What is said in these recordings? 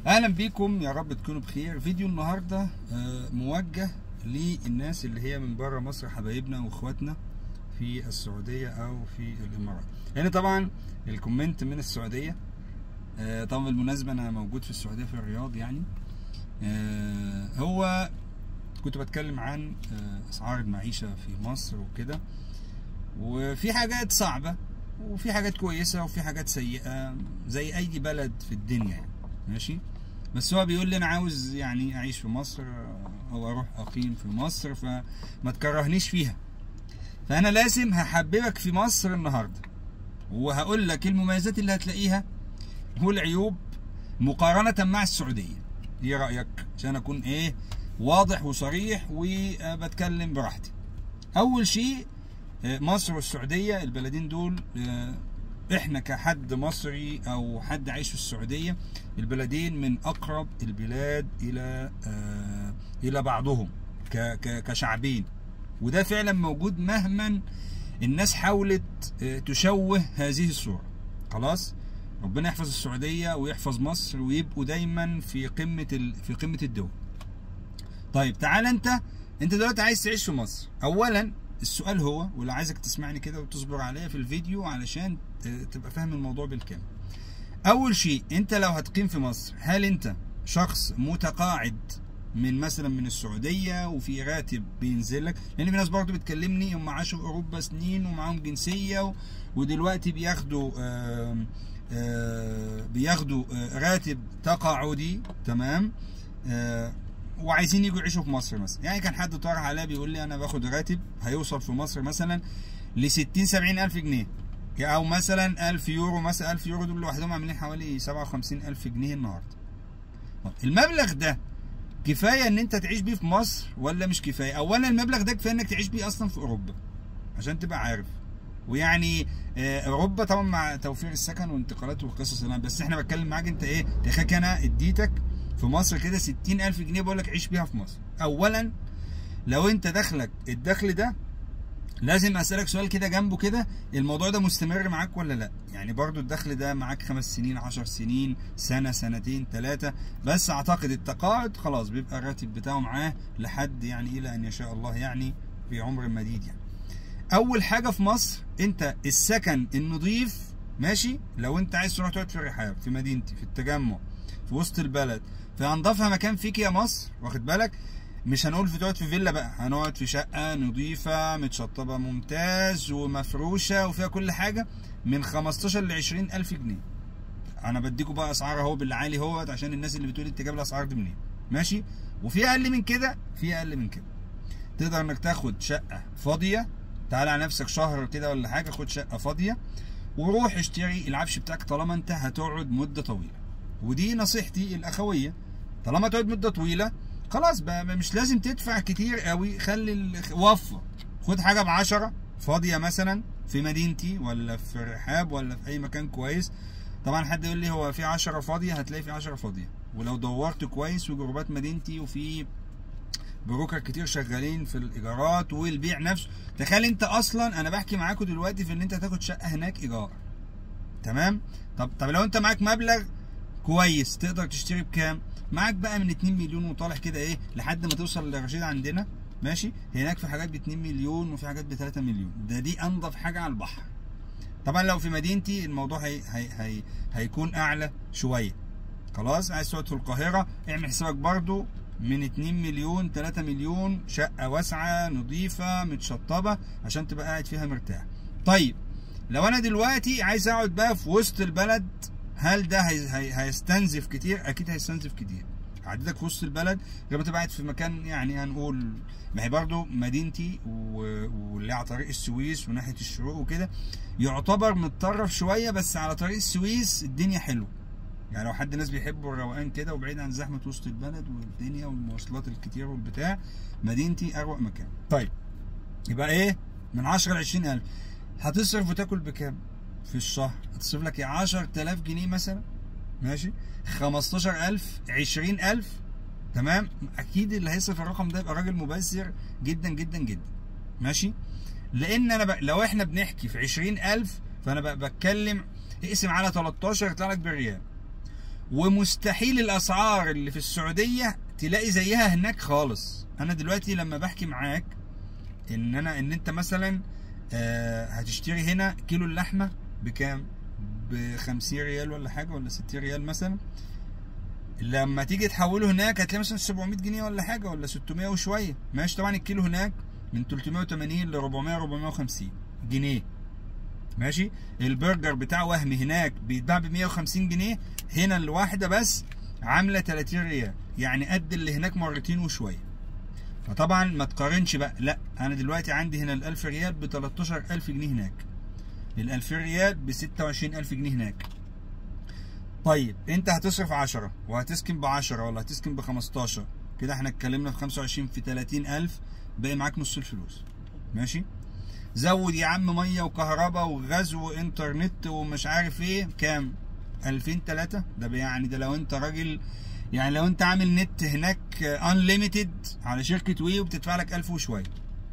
اهلا بيكم يا رب تكونوا بخير فيديو النهارده آه، موجه للناس اللي هي من بره مصر حبايبنا واخواتنا في السعوديه او في الامارات لان طبعا الكومنت من السعوديه آه، طبعا بالمناسبه انا موجود في السعوديه في الرياض يعني آه، هو كنت بتكلم عن آه، اسعار المعيشه في مصر وكده وفي حاجات صعبه وفي حاجات كويسه وفي حاجات سيئه زي اي بلد في الدنيا يعني ماشي بس هو بيقول لي انا عاوز يعني اعيش في مصر او اروح اقيم في مصر فما تكرهنيش فيها فانا لازم هحببك في مصر النهارده وهقول لك المميزات اللي هتلاقيها والعيوب مقارنه مع السعوديه ايه رايك عشان اكون ايه واضح وصريح وبتكلم براحتي اول شيء مصر والسعوديه البلدين دول احنا كحد مصري او حد عايش في السعوديه البلدين من اقرب البلاد الى آه الى بعضهم ك ك كشعبين وده فعلا موجود مهما الناس حاولت آه تشوه هذه الصوره خلاص ربنا يحفظ السعوديه ويحفظ مصر ويبقوا دايما في قمه ال... في قمه الدول طيب تعال انت انت دلوقتي عايز تعيش في مصر اولا السؤال هو واللي عايزك تسمعني كده وتصبر عليا في الفيديو علشان تبقى فاهم الموضوع بالكامل اول شيء انت لو هتقيم في مصر هل انت شخص متقاعد من مثلا من السعوديه وفي راتب بينزل لك لان في ناس برضه بتكلمني هم عاشوا في اوروبا سنين ومعاهم جنسيه ودلوقتي بياخدوا آآ آآ بياخدوا راتب تقاعدي تمام وعايزين يجوا يعيشوا في مصر مثلا يعني كان حد طرح عليا بيقول لي انا باخد راتب هيوصل في مصر مثلا ل 60 70 الف جنيه او مثلا 1000 يورو مثلا 1000 يورو دول لوحدهم عاملين حوالي 57 الف جنيه النهارده المبلغ ده كفايه ان انت تعيش بيه في مصر ولا مش كفايه اولا المبلغ ده كفايه انك تعيش بيه اصلا في اوروبا عشان تبقى عارف ويعني اوروبا طبعا مع توفير السكن والانتقالات والقصص اللي بس احنا بتكلم معاك انت ايه تخيل انا اديتك في مصر كده 60000 جنيه بقول لك عيش بيها في مصر اولا لو انت دخلك الدخل ده لازم اسالك سؤال كده جنبه كده الموضوع ده مستمر معاك ولا لا يعني برضو الدخل ده معاك خمس سنين عشر سنين سنه سنتين ثلاثه بس اعتقد التقاعد خلاص بيبقى الراتب بتاعه معاه لحد يعني الى ان يشاء الله يعني في عمر مديد يعني اول حاجه في مصر انت السكن النظيف ماشي لو انت عايز تروح تقعد في الرحاب في مدينتي في التجمع في وسط البلد في انضفها مكان فيك يا مصر واخد بالك مش هنقول في تقعد في فيلا بقى هنقعد في شقه نظيفه متشطبه ممتاز ومفروشه وفيها كل حاجه من 15 ل 20 الف جنيه انا بديكوا بقى اسعار اهو بالعالي اهوت عشان الناس اللي بتقول انت جايب الاسعار دي منين ماشي وفي اقل من كده في اقل من كده تقدر انك تاخد شقه فاضيه تعال على نفسك شهر كده ولا حاجه خد شقه فاضيه وروح اشتري العفش بتاعك طالما انت هتقعد مده طويله ودي نصيحتي الاخويه طالما تقعد مده طويله خلاص بقى مش لازم تدفع كتير قوي خلي وفر خد حاجه ب 10 فاضيه مثلا في مدينتي ولا في الرحاب ولا في اي مكان كويس طبعا حد يقول لي هو في 10 فاضيه هتلاقي في 10 فاضيه ولو دورت كويس وجروبات مدينتي وفي بروكر كتير شغالين في الايجارات والبيع نفسه تخيل انت اصلا انا بحكي معاكم دلوقتي في ان انت تاخد شقه هناك ايجار تمام طب طب لو انت معاك مبلغ كويس تقدر تشتري بكام معاك بقى من 2 مليون وطالع كده ايه لحد ما توصل للرشيد عندنا ماشي هناك في حاجات ب 2 مليون وفي حاجات ب 3 مليون ده دي انضف حاجه على البحر طبعا لو في مدينتي الموضوع هي هي هي هيكون اعلى شويه خلاص عايز تقعد في القاهره اعمل حسابك برضو من 2 مليون 3 مليون شقه واسعه نظيفه متشطبه عشان تبقى قاعد فيها مرتاح طيب لو انا دلوقتي عايز اقعد بقى في وسط البلد هل ده هي هي هيستنزف كتير؟ اكيد هيستنزف كتير. قعدتك في وسط البلد غير ما تبقى قاعد في مكان يعني هنقول ما هي برضه مدينتي واللي على طريق السويس وناحيه الشروق وكده يعتبر متطرف شويه بس على طريق السويس الدنيا حلوه. يعني لو حد ناس بيحبوا الروقان كده وبعيد عن زحمه وسط البلد والدنيا والمواصلات الكتير والبتاع مدينتي اروق مكان. طيب يبقى ايه؟ من 10 ل 20000 هتصرف وتاكل بكام؟ في الشهر هتصرف لك 10000 جنيه مثلا ماشي 15000 20000 تمام اكيد اللي هيصرف الرقم ده يبقى راجل مبذر جدا جدا جدا ماشي لان انا بقى لو احنا بنحكي في 20000 فانا بقى بتكلم اقسم على 13 يطلع لك بالريال ومستحيل الاسعار اللي في السعوديه تلاقي زيها هناك خالص انا دلوقتي لما بحكي معاك ان انا ان انت مثلا آه هتشتري هنا كيلو اللحمه بكام ب 50 ريال ولا حاجه ولا 60 ريال مثلا لما تيجي تحوله هناك هتلاقي مثلا 700 جنيه ولا حاجه ولا 600 وشويه ماشي طبعا الكيلو هناك من 380 ل 400 450 جنيه ماشي البرجر بتاع وهمي هناك بيتباع ب 150 جنيه هنا الواحده بس عامله 30 ريال يعني قد اللي هناك مرتين وشويه فطبعا ما تقارنش بقى لا انا دلوقتي عندي هنا ال 1000 ريال ب 13000 جنيه هناك ال 2000 ريال ب 26000 جنيه هناك طيب انت هتصرف 10 وهتسكن ب 10 ولا هتسكن ب 15 كده احنا اتكلمنا في 25 في 30000 باقي معاك نص الفلوس ماشي زود يا عم ميه وكهرباء وغاز وانترنت ومش عارف ايه كام 2000 3 ده يعني ده لو انت راجل يعني لو انت عامل نت هناك انليميتد على شركه وي وبتدفع لك 1000 وشويه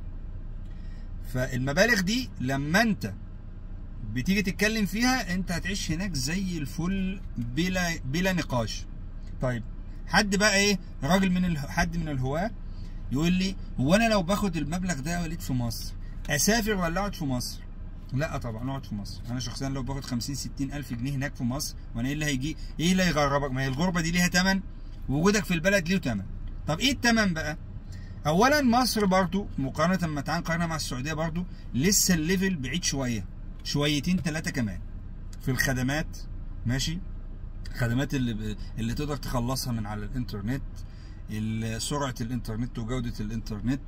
فالمبالغ دي لما انت بتيجي تتكلم فيها انت هتعيش هناك زي الفل بلا بلا نقاش طيب حد بقى ايه راجل من ال... حد من الهواه يقول لي هو انا لو باخد المبلغ ده يا وليد في مصر اسافر ولا اقعد في مصر لا طبعا اقعد في مصر انا شخصيا لو باخد 50 60 الف جنيه هناك في مصر وانا ايه اللي هيجي ايه اللي هيغربك ما هي الغربه دي ليها ثمن ووجودك في البلد ليه ثمن طب ايه الثمن بقى اولا مصر برضو مقارنه لما تعال نقارنها مع السعوديه برضو لسه الليفل بعيد شويه شويتين ثلاثه كمان في الخدمات ماشي الخدمات اللي اللي تقدر تخلصها من على الانترنت سرعه الانترنت وجوده الانترنت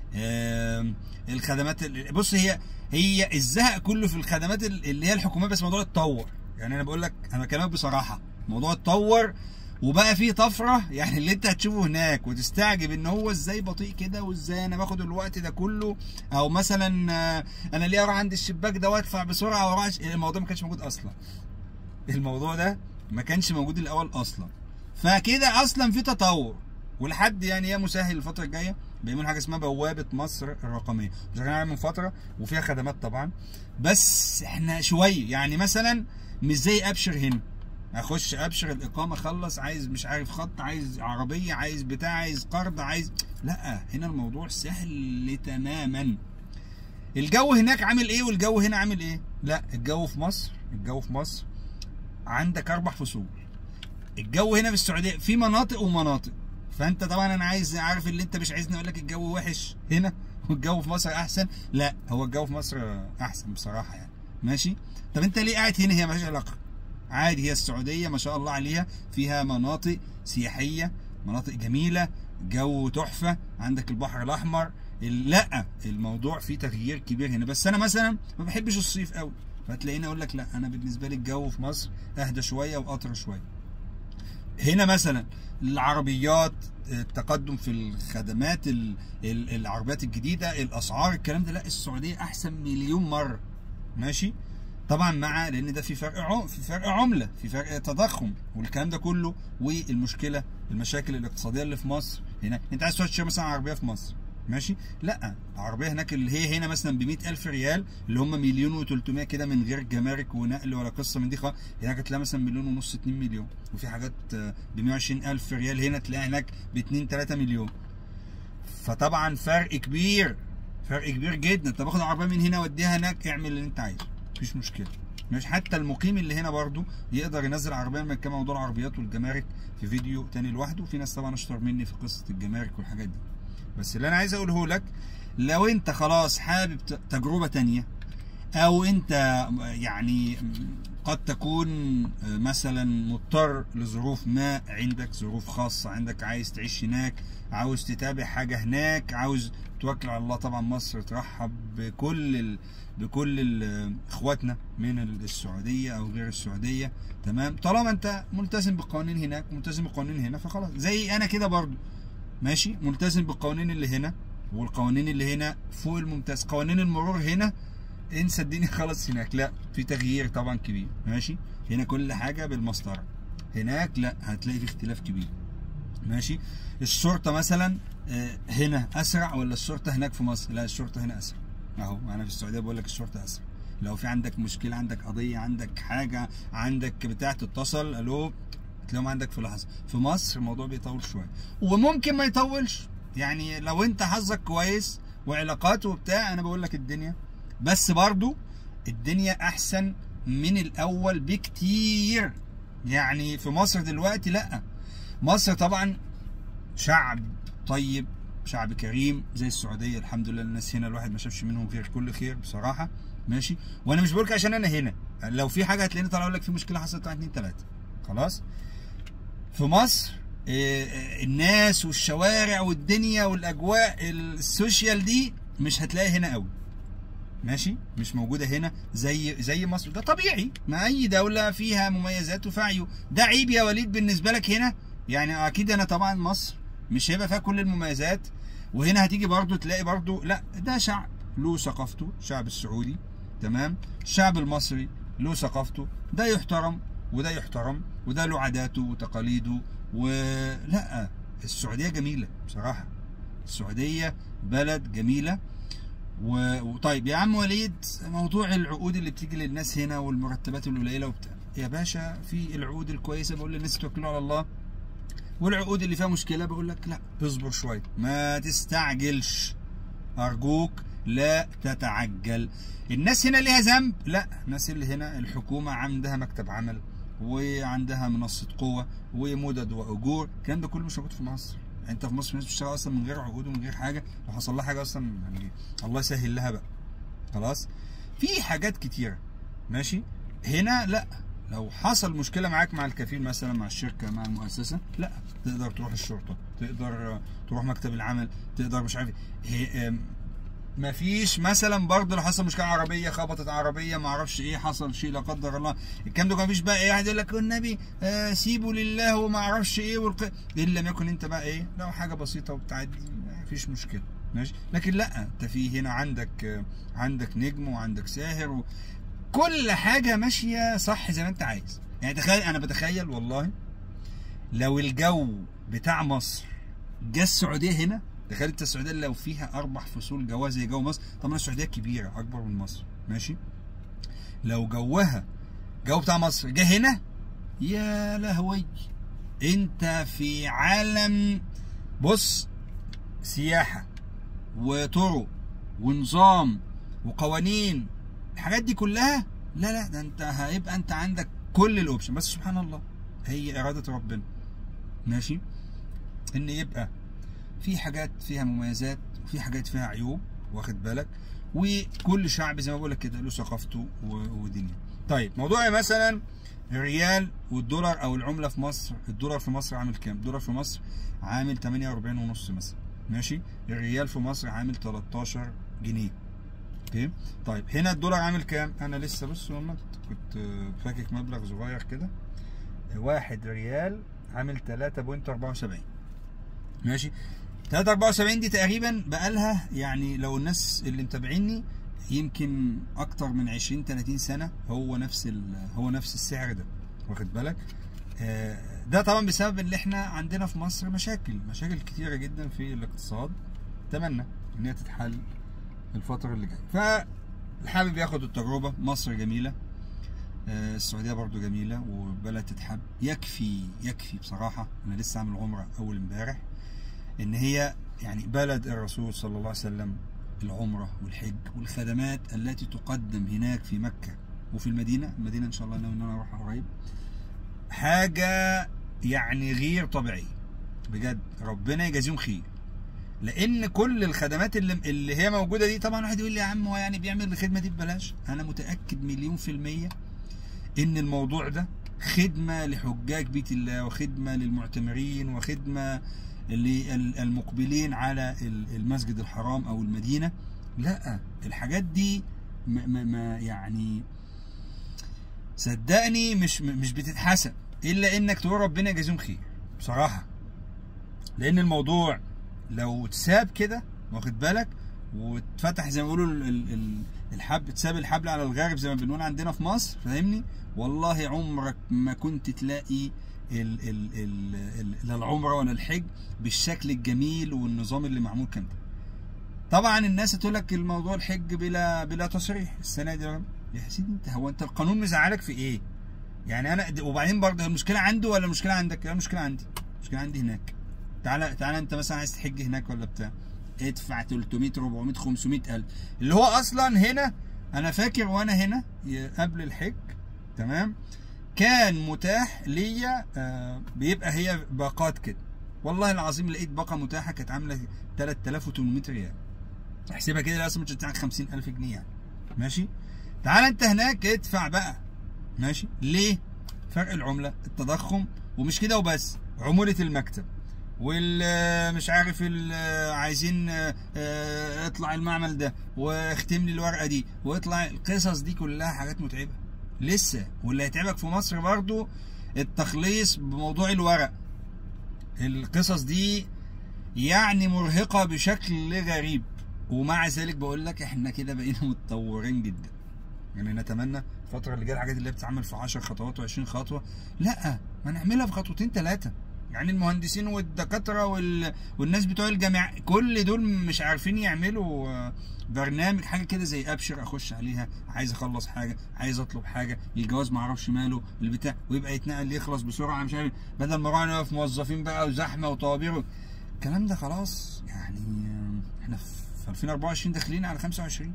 الخدمات اللي بص هي هي الزهق كله في الخدمات اللي هي الحكوميه بس الموضوع اتطور يعني انا بقول لك انا بكلمك بصراحه الموضوع اتطور وبقى فيه طفره يعني اللي انت هتشوفه هناك وتستعجب ان هو ازاي بطيء كده وازاي انا باخد الوقت ده كله او مثلا انا ليه اروح عند الشباك ده وادفع بسرعه واروح الموضوع ما كانش موجود اصلا الموضوع ده ما كانش موجود الاول اصلا فكده اصلا في تطور ولحد يعني يا مسهل الفتره الجايه بيعملوا حاجه اسمها بوابه مصر الرقميه شغالين من فتره وفيها خدمات طبعا بس احنا شويه يعني مثلا مش زي ابشر هنا اخش ابشر الاقامه اخلص عايز مش عارف خط عايز عربيه عايز بتاع عايز قرض عايز لا هنا الموضوع سهل تماما الجو هناك عامل ايه والجو هنا عامل ايه لا الجو في مصر الجو في مصر عندك اربع فصول الجو هنا في السعوديه في مناطق ومناطق فانت طبعا انا عايز عارف اللي انت مش عايزني اقول لك الجو وحش هنا والجو في مصر احسن لا هو الجو في مصر احسن بصراحه يعني ماشي طب انت ليه قاعد هنا هي مالهاش علاقه عادي هي السعوديه ما شاء الله عليها فيها مناطق سياحيه مناطق جميله جو تحفه عندك البحر الاحمر لا الموضوع فيه تغيير كبير هنا بس انا مثلا ما بحبش الصيف قوي فتلاقيني اقول لك لا انا بالنسبه لي الجو في مصر اهدى شويه واطر شويه هنا مثلا العربيات التقدم في الخدمات العربيات الجديده الاسعار الكلام ده لا السعوديه احسن مليون مره ماشي طبعا مع لان ده في فرق عم في فرق عمله في فرق تضخم والكلام ده كله والمشكله المشاكل الاقتصاديه اللي في مصر هنا انت عايز تروح تشتري مثلا عربيه في مصر ماشي لا العربيه هناك اللي هي هنا مثلا ب ألف ريال اللي هم مليون و300 كده من غير جمارك ونقل ولا قصه من دي خالص هناك هتلاقي مثلا مليون ونص 2 مليون وفي حاجات ب 120 الف ريال هنا تلاقي هناك ب 2 3 مليون فطبعا فرق كبير فرق كبير جدا انت باخد عربيه من هنا وديها هناك اعمل اللي انت عايزه مفيش مشكله مش حتى المقيم اللي هنا برضو يقدر ينزل عربيه لما كان موضوع العربيات والجمارك في فيديو تاني لوحده في ناس طبعا اشطر مني في قصه الجمارك والحاجات دي بس اللي انا عايز اقوله لك لو انت خلاص حابب تجربه تانية او انت يعني قد تكون مثلا مضطر لظروف ما عندك ظروف خاصة عندك عايز تعيش هناك عاوز تتابع حاجة هناك عاوز توكل على الله طبعا مصر ترحب بكل ال... بكل ال... اخواتنا من السعودية او غير السعودية تمام طالما انت ملتزم بالقوانين هناك ملتزم بالقوانين هنا فخلاص زي انا كده برضو ماشي ملتزم بالقوانين اللي هنا والقوانين اللي هنا فوق الممتاز قوانين المرور هنا انسى الدنيا خلاص هناك لا في تغيير طبعا كبير ماشي هنا كل حاجه بالمسطره هناك لا هتلاقي في اختلاف كبير ماشي الشرطه مثلا هنا اسرع ولا الشرطه هناك في مصر لا الشرطه هنا اسرع اهو انا في السعوديه بقول لك الشرطه اسرع لو في عندك مشكله عندك قضيه عندك حاجه عندك بتاع تتصل الو هتلاقيهم عندك في لحظه في مصر الموضوع بيطول شويه وممكن ما يطولش يعني لو انت حظك كويس وعلاقات وبتاع انا بقول لك الدنيا بس برضو الدنيا احسن من الاول بكتير يعني في مصر دلوقتي لا مصر طبعا شعب طيب شعب كريم زي السعوديه الحمد لله الناس هنا الواحد ما شافش منهم غير كل خير بصراحه ماشي وانا مش بقولك عشان انا هنا لو في حاجه هتلاقيني طالع اقول لك في مشكله حصلت واحد اتنين تلاته خلاص في مصر آه، آه، الناس والشوارع والدنيا والاجواء السوشيال دي مش هتلاقي هنا قوي ماشي مش موجوده هنا زي زي مصر ده طبيعي ما اي دوله فيها مميزات وفيها عيوب ده عيب يا وليد بالنسبه لك هنا يعني اكيد انا طبعا مصر مش هيبقى فيها كل المميزات وهنا هتيجي برضو تلاقي برضو لا ده شعب له ثقافته الشعب السعودي تمام الشعب المصري له ثقافته ده يحترم وده يحترم وده له عاداته وتقاليده ولا السعوديه جميله بصراحه السعوديه بلد جميله و- وطيب يا عم وليد موضوع العقود اللي بتيجي للناس هنا والمرتبات القليله وبتاع يا باشا في العقود الكويسه بقول للناس توكلوا على الله والعقود اللي فيها مشكله بقول لك لا اصبر شويه ما تستعجلش ارجوك لا تتعجل الناس هنا ليها ذنب لا الناس اللي هنا الحكومه عندها مكتب عمل وعندها منصه قوه ومدد واجور الكلام ده كله مش موجود في مصر انت في مصر الناس بتشتغل اصلا من غير عقود ومن غير حاجه لو حصل لها حاجه اصلا يعني الله يسهل لها بقى خلاص في حاجات كتيره ماشي هنا لا لو حصل مشكله معاك مع الكفيل مثلا مع الشركه مع المؤسسه لا تقدر تروح الشرطه تقدر تروح مكتب العمل تقدر مش عارف إيه. هي- ما فيش مثلا برضه لو حصل مشكله عربيه خبطت عربيه ما اعرفش ايه حصل شيء لا قدر الله الكلام ده ما فيش بقى ايه واحد يقول لك والنبي آه سيبه لله وما اعرفش ايه والق... ان لم يكن انت بقى ايه لو حاجه بسيطه وبتعدي ما فيش مشكله ماشي لكن لا انت في هنا عندك آه عندك نجم وعندك ساهر و... كل حاجه ماشيه صح زي ما انت عايز يعني تخيل انا بتخيل والله لو الجو بتاع مصر جه السعوديه هنا تخيل انت السعوديه لو فيها اربع فصول جواها زي جو مصر طبعا السعوديه كبيره اكبر من مصر ماشي لو جوها جو بتاع مصر جه هنا يا لهوي انت في عالم بص سياحه وطرق ونظام وقوانين الحاجات دي كلها لا لا ده انت هيبقى انت عندك كل الاوبشن بس سبحان الله هي اراده ربنا ماشي ان يبقى في حاجات فيها مميزات وفي حاجات فيها عيوب واخد بالك وكل شعب زي ما بقول لك كده له ثقافته و- ودنيا طيب موضوع مثلا الريال والدولار او العمله في مصر الدولار في مصر عامل كام الدولار في مصر عامل 48 ونص مثلا ماشي الريال في مصر عامل 13 جنيه اوكي طيب هنا الدولار عامل كام انا لسه بص والله كنت آه، فاكك مبلغ صغير كده واحد ريال عامل 3.74 ماشي 374 دي تقريبا بقالها يعني لو الناس اللي متابعيني يمكن اكتر من 20 30 سنه هو نفس ال- هو نفس السعر ده واخد بالك آه، ده طبعا بسبب ان احنا عندنا في مصر مشاكل مشاكل كتيره جدا في الاقتصاد اتمنى ان هي تتحل الفتره اللي جايه فالحابب ياخد التجربه مصر جميله آه، السعوديه برضو جميله وبلد تتحب يكفي يكفي بصراحه انا لسه عامل عمره اول امبارح ان هي يعني بلد الرسول صلى الله عليه وسلم العمره والحج والخدمات التي تقدم هناك في مكه وفي المدينه المدينه ان شاء الله ناوي ان انا اروح قريب حاجه يعني غير طبيعيه بجد ربنا يجازيهم خير لان كل الخدمات اللي اللي هي موجوده دي طبعا واحد يقول لي يا عم هو يعني بيعمل الخدمه دي ببلاش انا متاكد مليون في الميه ان الموضوع ده خدمه لحجاج بيت الله وخدمه للمعتمرين وخدمه للمقبلين على المسجد الحرام او المدينه لا الحاجات دي ما, ما, ما يعني صدقني مش مش بتتحسب الا انك تقول ربنا يجازيهم خير بصراحه لان الموضوع لو اتساب كده واخد بالك واتفتح زي ما بيقولوا ال- ال- ال- الحبل اتساب الحبل على الغارب زي ما بنقول عندنا في مصر فاهمني والله عمرك ما كنت تلاقي ال ال ال ال لا العمره ولا الحج بالشكل الجميل والنظام اللي معمول كان ده طبعا الناس تقول لك الموضوع الحج بلا بلا تصريح السنه دي يا سيدي انت هو انت القانون مزعلك في ايه يعني انا د- وبعدين برضه المشكله عنده ولا المشكله عندك؟ لا المشكله عندي المشكله عندي هناك تعالى تعالى انت مثلا عايز تحج هناك ولا بتاع ادفع 300 400 500 الف اللي هو اصلا هنا انا فاكر وانا هنا ي- قبل الحج تمام كان متاح ليا آه، بيبقى هي باقات كده والله العظيم لقيت باقه متاحه كانت عامله 3800 ريال احسبها كده لازم مش هتدفع 50000 جنيه يعني ماشي تعال انت هناك ادفع بقى ماشي ليه فرق العمله التضخم ومش كده وبس عموله المكتب والمش عارف ال- عايزين آه، آه، اطلع المعمل ده واختم لي الورقه دي واطلع القصص دي كلها حاجات متعبه لسه واللي هيتعبك في مصر برضو التخليص بموضوع الورق القصص دي يعني مرهقه بشكل غريب ومع ذلك بقول لك احنا كده بقينا متطورين جدا يعني نتمنى الفتره اللي جايه الحاجات اللي هي بتتعمل في 10 خطوات و20 خطوه لا ما نعملها في خطوتين ثلاثه يعني المهندسين والدكاتره وال... والناس بتوع الجامعه كل دول مش عارفين يعملوا آه، برنامج حاجه كده زي ابشر اخش عليها عايز اخلص حاجه عايز اطلب حاجه الجواز ما اعرفش ماله البتاع ويبقى يتنقل يخلص بسرعه مش عارف بدل ما نروح نقف موظفين بقى وزحمه وطوابير الكلام ده خلاص يعني آه، احنا في 2024 داخلين على 25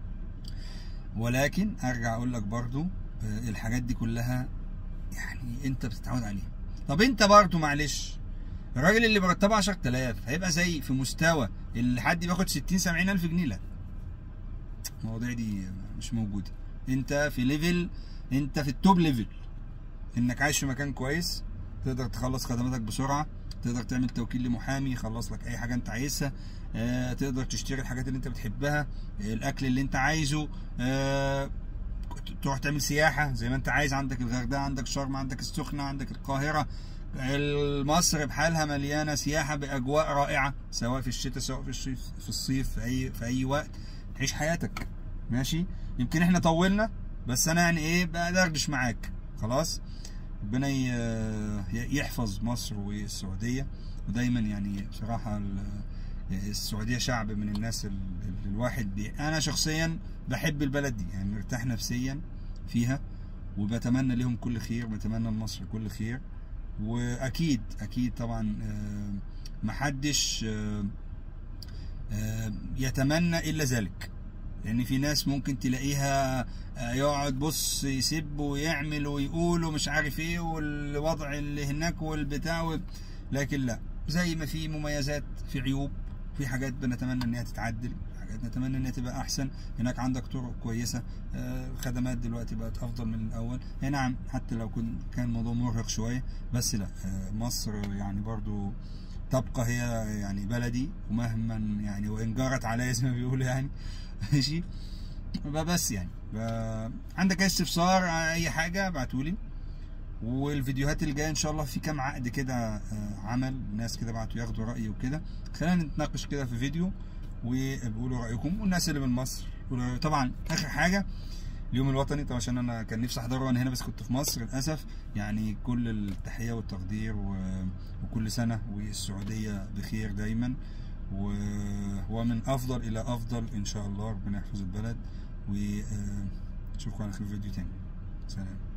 ولكن ارجع اقول لك برضو آه، الحاجات دي كلها يعني انت بتتعود عليها طب انت برضو معلش الراجل اللي مرتبه 10000 هيبقى زي في مستوى اللي حد بياخد 60 70 الف جنيه لا المواضيع دي مش موجوده انت في ليفل انت في التوب ليفل انك عايش في مكان كويس تقدر تخلص خدماتك بسرعه تقدر تعمل توكيل لمحامي يخلص لك اي حاجه انت عايزها آه، تقدر تشتري الحاجات اللي انت بتحبها آه، الاكل اللي انت عايزه آه، تروح تعمل سياحه زي ما انت عايز عندك الغردقه عندك شرم عندك السخنه عندك القاهره مصر بحالها مليانه سياحه باجواء رائعه سواء في الشتاء سواء في الصيف في الصيف في اي في اي وقت تعيش حياتك ماشي يمكن احنا طولنا بس انا يعني ايه بدردش معاك خلاص ربنا ي- يحفظ مصر والسعوديه ودايما يعني بصراحه ال- السعوديه شعب من الناس ال- ال- الواحد بي انا شخصيا بحب البلد دي يعني مرتاح نفسيا فيها وبتمنى لهم كل خير بتمنى لمصر كل خير واكيد اكيد طبعا آه، محدش آه، آه، يتمنى الا ذلك لان في ناس ممكن تلاقيها آه، يقعد بص يسب ويعمل ويقول ومش عارف ايه والوضع اللي هناك والبتاع و- لكن لا زي ما في مميزات في عيوب في حاجات بنتمنى ان هي تتعدل حاجات نتمنى ان هي تبقى احسن هناك عندك طرق كويسه آه، الخدمات دلوقتي بقت افضل من الاول هي نعم حتى لو كن كان الموضوع مرهق شويه بس لا آه، مصر يعني برضو تبقى هي يعني بلدي ومهما يعني وان جرت عليا زي ما بيقولوا يعني ماشي بس يعني ب- عندك اي استفسار اي حاجه ابعتولي والفيديوهات اللي جايه ان شاء الله في كام عقد كده آه، عمل ناس كده بعتوا ياخدوا رايي وكده خلينا نتناقش كده في فيديو وبقولوا رايكم والناس اللي من مصر قولوا رأيكم. طبعا اخر حاجه اليوم الوطني طبعا عشان انا كان نفسي احضره وانا هنا بس كنت في مصر للاسف يعني كل التحيه والتقدير و... وكل سنه والسعوديه بخير دايما و- ومن افضل الى افضل ان شاء الله ربنا يحفظ البلد ونشوفكم على خير في فيديو تاني سلام